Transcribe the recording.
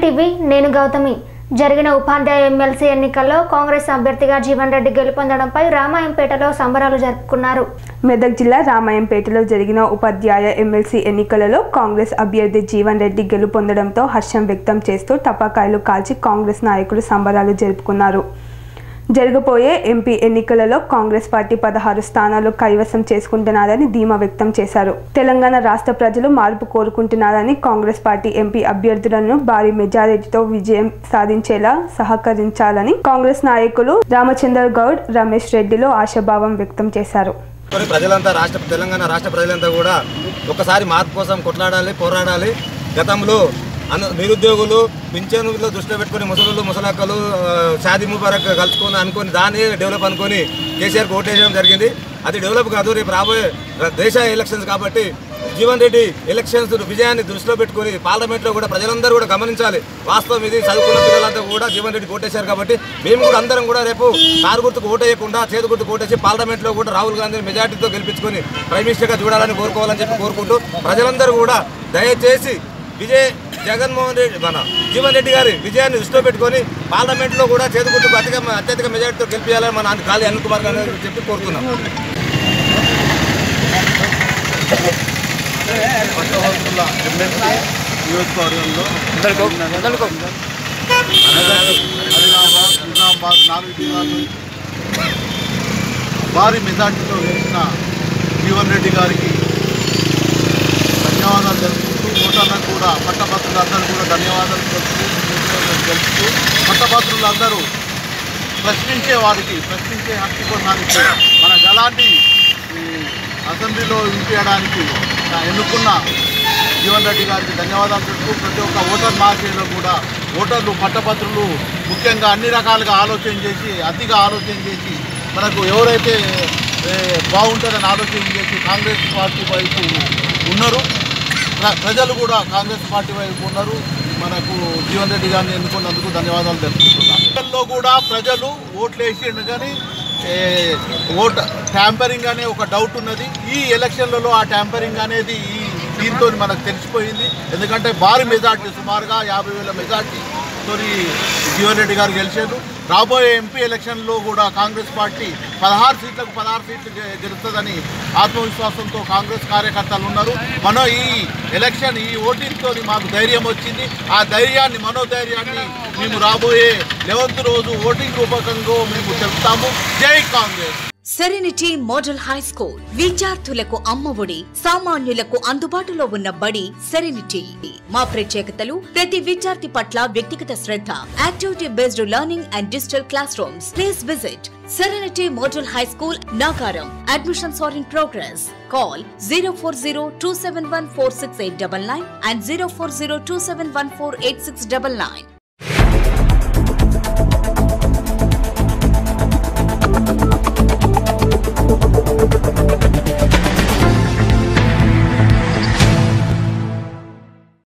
TV నేను గౌతమి జరిగిన ఉపాధ్యాయ ఎమ్మెల్సీ ఎన్నికల్లో కాంగ్రెస్ అభ్యర్థిగా జీవన్ రెడ్డి గెలుపొందడంపై రామాయంపేటలో సంబరాలు జరుపుకున్నారు మెదక్ జిల్లా రామాయంపేటలో జరిగిన ఉపాధ్యాయ ఎమ్మెల్సీ ఎన్నికలలో కాంగ్రెస్ అభ్యర్థి జీవన్ రెడ్డి గెలుపొందడంతో హర్షం వ్యక్తం చేస్తూ టపాకాయలు కాల్చి కాంగ్రెస్ నాయకులు సంబరాలు జరుపుకున్నారు జరగబోయే ఎంపీ ఎన్నికలలో కాంగ్రెస్ పార్టీ పదహారు స్థానాలు కైవసం చేసుకుంటున్నారని ధీమా వ్యక్తం చేశారు తెలంగాణ రాష్ట్ర ప్రజలు మార్పు కోరుకుంటున్నారని కాంగ్రెస్ పార్టీ ఎంపీ అభ్యర్థులను భారీ మెజారిటీతో విజయం సాధించేలా సహకరించాలని కాంగ్రెస్ నాయకులు రామచంద్ర గౌడ్ రమేష్ రెడ్డిలో ఆశాభావం వ్యక్తం చేశారు మరి ప్రజలంతా రాష్ట్ర తెలంగాణ రాష్ట్ర ప్రజలంతా కూడా ఒకసారి మార్పు కోసం కొట్లాడాలి పోరాడాలి గతంలో అను నిరుద్యోగులు పింఛనులు దృష్టిలో పెట్టుకుని ముసలు ముసలక్కలు ఆ, షాదీ ముబారక్ కలుసుకొని అనుకొని దాన్ని డెవలప్ అనుకొని కేసీఆర్కి ఓటేయడం జరిగింది అది డెవలప్ కాదు రేపు రాబోయే దేశ ఎలక్షన్స్ కాబట్టి జీవన్ రెడ్డి ఎలక్షన్స్ విజయాన్ని దృష్టిలో పెట్టుకుని పార్లమెంట్లో కూడా ప్రజలందరూ కూడా గమనించాలి వాస్తవం ఇది చదువుకున్న పిల్లలంతా కూడా జీవన్ రెడ్డికి ఓటేశారు కాబట్టి మేము కూడా అందరం కూడా రేపు కారు గుర్తుకు ఓటేయకుండా చేతి గుర్తుకు ఓటేసి పార్లమెంట్లో కూడా రాహుల్ గాంధీని మెజార్టీతో గెలిపించుకొని ప్రైమ్ మినిస్టర్గా చూడాలని కోరుకోవాలని చెప్పి కోరుకుంటూ ప్రజలందరూ కూడా దయచేసి విజయ్ జగన్మోహన్ రెడ్డి మన జీవన్ రెడ్డి గారి విజయాన్ని దృష్టిలో పెట్టుకొని పార్లమెంట్లో కూడా చేతి గుర్తుకు అత్యధిక అత్యధిక మెజార్టీతో గెలిపించాలని మన గాలి అనిల్ కుమార్ గారు చెప్పి కోరుతున్నాం పట్టభద్రుల ఎమ్మెల్సీ నియోజకవర్గంలో ఆదిలాబాద్ నిజామాబాద్ నాలుగు జిల్లాలు భారీ మెజార్టీతో గెలిచిన జీవన్ రెడ్డి గారికి ధన్యవాదాలు తెలుపుతూ ఓటర్లకు కూడా పట్టభద్రులందరూ కూడా ధన్యవాదాలు తెలుపుతూ తెలుపుతూ పట్టభద్రులందరూ ప్రశ్నించే వారికి ప్రశ్నించే హక్కు కోసానికి మన గలాన్ని ఈ అసెంబ్లీలో వినిపించడానికి ఎన్నుకున్న జీవన్ రెడ్డి గారికి ధన్యవాదాలు తెలుపుతూ ప్రతి ఒక్క ఓటర్ మార్కెట్లో కూడా ఓటర్లు పట్టభద్రులు ముఖ్యంగా అన్ని రకాలుగా ఆలోచన చేసి అతిగా ఆలోచన చేసి మనకు ఎవరైతే ఏ, బాగుంటుందని ఆలోచన చేసి కాంగ్రెస్ పార్టీ వైపు ఉన్నారు ప్ర- ప్రజలు కూడా కాంగ్రెస్ పార్టీ వైపు ఉన్నారు మనకు జీవన్ రెడ్డి గారిని ఎన్నుకున్నందుకు ధన్యవాదాలు తెలుపుతున్నాను ఎన్నికల్లో కూడా ప్రజలు ఓట్లు వేసిండు కానీ ఏ, ఓట్ ట్యాంపరింగ్ అనే ఒక డౌట్ ఉన్నది ఈ ఎలక్షన్లలో ఆ ట్యాంపరింగ్ అనేది ఈ దీంతో మనకు తెలిసిపోయింది ఎందుకంటే భారీ మెజార్టీ సుమారుగా యాభై వేల మెజార్టీ తోని జీవన్ రెడ్డి గారు గెలిచారు రాబోయే ఎంపీ ఎలక్షన్లో కూడా కాంగ్రెస్ పార్టీ పదహారు సీట్లకు పదహారు సీట్లు గె- గెలుస్తుందని ఆత్మవిశ్వాసంతో కాంగ్రెస్ కార్యకర్తలు ఉన్నారు మనో ఈ ఎలక్షన్ ఈ ఓటింగ్తో మాకు ధైర్యం వచ్చింది ఆ ధైర్యాన్ని మనోధైర్యాన్ని మేము రాబోయే లెవెంత్ రోజు ఓటింగ్ రూపకంగా మేము చెప్తాము జై Congress serenity model high school విద్యార్థులకు అమ్మఒడి సామాన్యులకు అందుబాటులో ఉన్న బడి సెరెనిటీ మా ప్రత్యేకతలు ప్రతి విద్యార్థి పట్ల వ్యక్తిగత శ్రద్ధ activity based learning and digital classrooms please visit serenity model high school Nagaram admissions are in progress call zero four zero two seven one four six eight double nine and zero four zero two seven one four eight six double nine